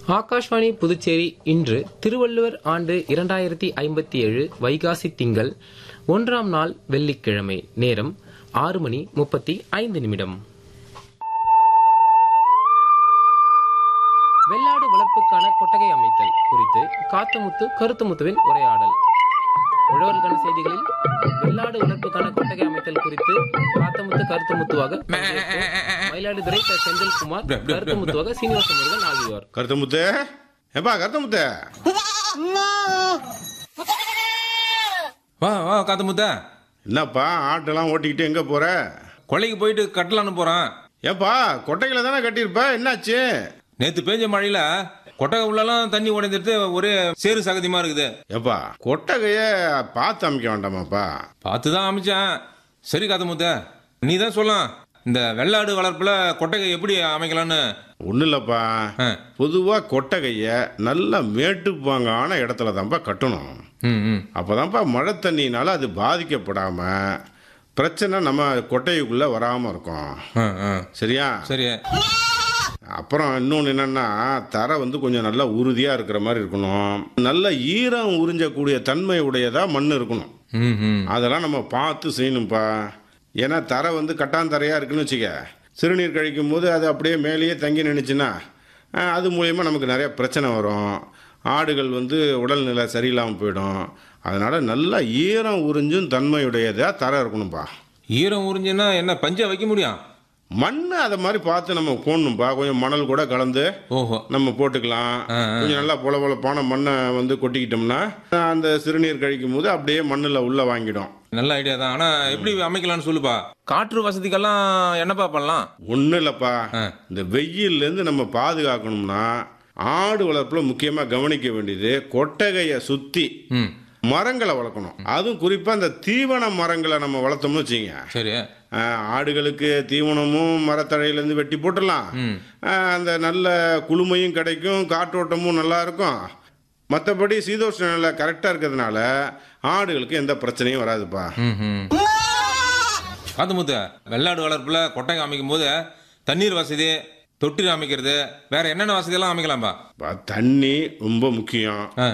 ஆகாஷ்வாணி புதுச்சேரி இன்று திருவள்ளுவர் ஆண்டு இரண்டாயிரத்தி ஐம்பத்தி ஏழு வைகாசி திங்கள் ஒன்றாம் நாள் வெள்ளிக்கிழமை நேரம் ஆறு மணி முப்பத்தி ஐந்து நிமிடம் வெள்ளாடு வளர்ப்புக்கான கொட்டகை அமைத்தல் குறித்து காத்தமுத்து கருத்துமுத்துவின் உரையாடல் உழவர்களுக்கான செய்திகளில் வெள்ளாடு வளர்ப்புக்கான கொட்டகை அமைத்தல் குறித்து காத்தமுத்து கருத்துமுத்துவாக பங்கேற்போர் மயிலாடுதுறை த. செந்தில்குமார் கருத்துமுத்துவாக சீனிவாச முருகன் ஆகியோர் கருத்தமுத்து ஏப்பா கருத்தமுத்து வா வா காத்து முத்த என்னப்பா ஆட்டெல்லாம் ஓட்டிக்கிட்டு எங்க போற கொல்லைக்கு போயிட்டு கட்டலான்னு போறேன் ஏப்பா கொட்டைகளை தானே கட்டியிருப்ப என்னாச்சு நேத்து பேஞ்ச மழையில கொட்டகை உள்ளலாம் தண்ணி உடைஞ்சிட்டு ஒரே சேறு சகதியமா இருக்குது ஏப்பா கொட்டகைய பார்த்து அமைக்க வேண்டாமாப்பா பார்த்து தான் அமைச்சேன் சரி காத்து முத்த நீ தான் சொல்லலாம் இந்த வெள்ளாடு வளர்ப்புல கொட்டகை எப்படி அமைக்கலான்னு ஒன்றும் இல்லைப்பா ஆ. பொதுவாக கொட்டகையை நல்ல மேட்டுப்பாங்கான இடத்துல தான்ப்பா கட்டணும் ம் ம் அப்போதான்ப்பா மழை தண்ணினால அது பாதிக்கப்படாமல் பிரச்சனை நம்ம கொட்டைக்குள்ளே வராமல் இருக்கும் ஆ, ஆ. சரியா சரி அப்புறம் இன்னொன்று என்னன்னா தரை வந்து கொஞ்சம் நல்லா உறுதியாக இருக்கிற மாதிரி இருக்கணும் நல்ல ஈரம் உறிஞ்சக்கூடிய தன்மை உடையதாக மண் இருக்கணும் ம் ம் அதெல்லாம் நம்ம பார்த்து செய்யணும்ப்பா ஏன்னா தரை வந்து கட்டாந்தரையாக இருக்குன்னு வச்சுக்க சிறுநீர் கழிக்கும் போது அது அப்படியே மேலேயே தங்கி நின்றுச்சுன்னா அஹ், அது மூலயமா நமக்கு நிறைய பிரச்சனை வரும் ஆடுகள் வந்து உடல்நிலை சரியில்லாமல் போயிடும் அதனால் நல்லா ஈரம் உறிஞ்சும் தன்மையுடையதாக தரை இருக்கணும்ப்பா ஈரம் உறிஞ்சுன்னா என்ன பஞ்சா வைக்க முடியும் மண் அதை மாதிரி பார்த்து நம்ம போடணும்ப்பா கொஞ்சம் மணல் கூட கலந்து ஓஹோ நம்ம போட்டுக்கலாம் ஆ, ஆ. கொஞ்சம் நல்லா பொல பொலப்பான மண்ணை வந்து கொட்டிக்கிட்டோம்னா அந்த சிறுநீர் கழிக்கும் போது அப்படியே மண்ணில் உள்ள வாங்கிடும் நல்ல ஐடியா தான் ஆனா எப்படி அமைக்கலாம்னு சொல்லுப்பா காற்று வசதிக்கெல்லாம் என்னப்பா பண்ணலாம் ஒன்றும் இல்லைப்பா ஆ. இந்த வெயில்லேருந்து நம்ம பாதுகாக்கணும்னா ஆடு வளர்ப்பில் முக்கியமாக கவனிக்க வேண்டியது கொட்டகையை சுற்றி ம் மரங்களை வளர்க்கணும் அதுவும் குறிப்பாக இந்த தீவன மரங்களை நம்ம வளர்த்தோம்னு வச்சுங்க சரி ஆடுகளுக்கு தீவனமும் மரத்தழையிலேருந்து வெட்டி போட்டுடலாம் ம் ஆ, அந்த நல்ல குளுமையும் கிடைக்கும் காற்றோட்டமும் நல்லா இருக்கும் மற்றபடி சீதோஷ்ண நிலை கரெக்டாக இருக்கிறதுனால ஆடுகளுக்கு எந்த பிரச்சனையும் வராதுப்பா ம்ஹும். காத்து முத்த வெள்ளாடு வளர்ப்புல கொட்டகை அமைக்கும் போது தண்ணீர் வசதி தொட்டி அமைக்கிறது வேற என்னென்ன வசதியெல்லாம் அமைக்கலாம்பா பா, தண்ணி ரொம்ப முக்கியம் ஆ.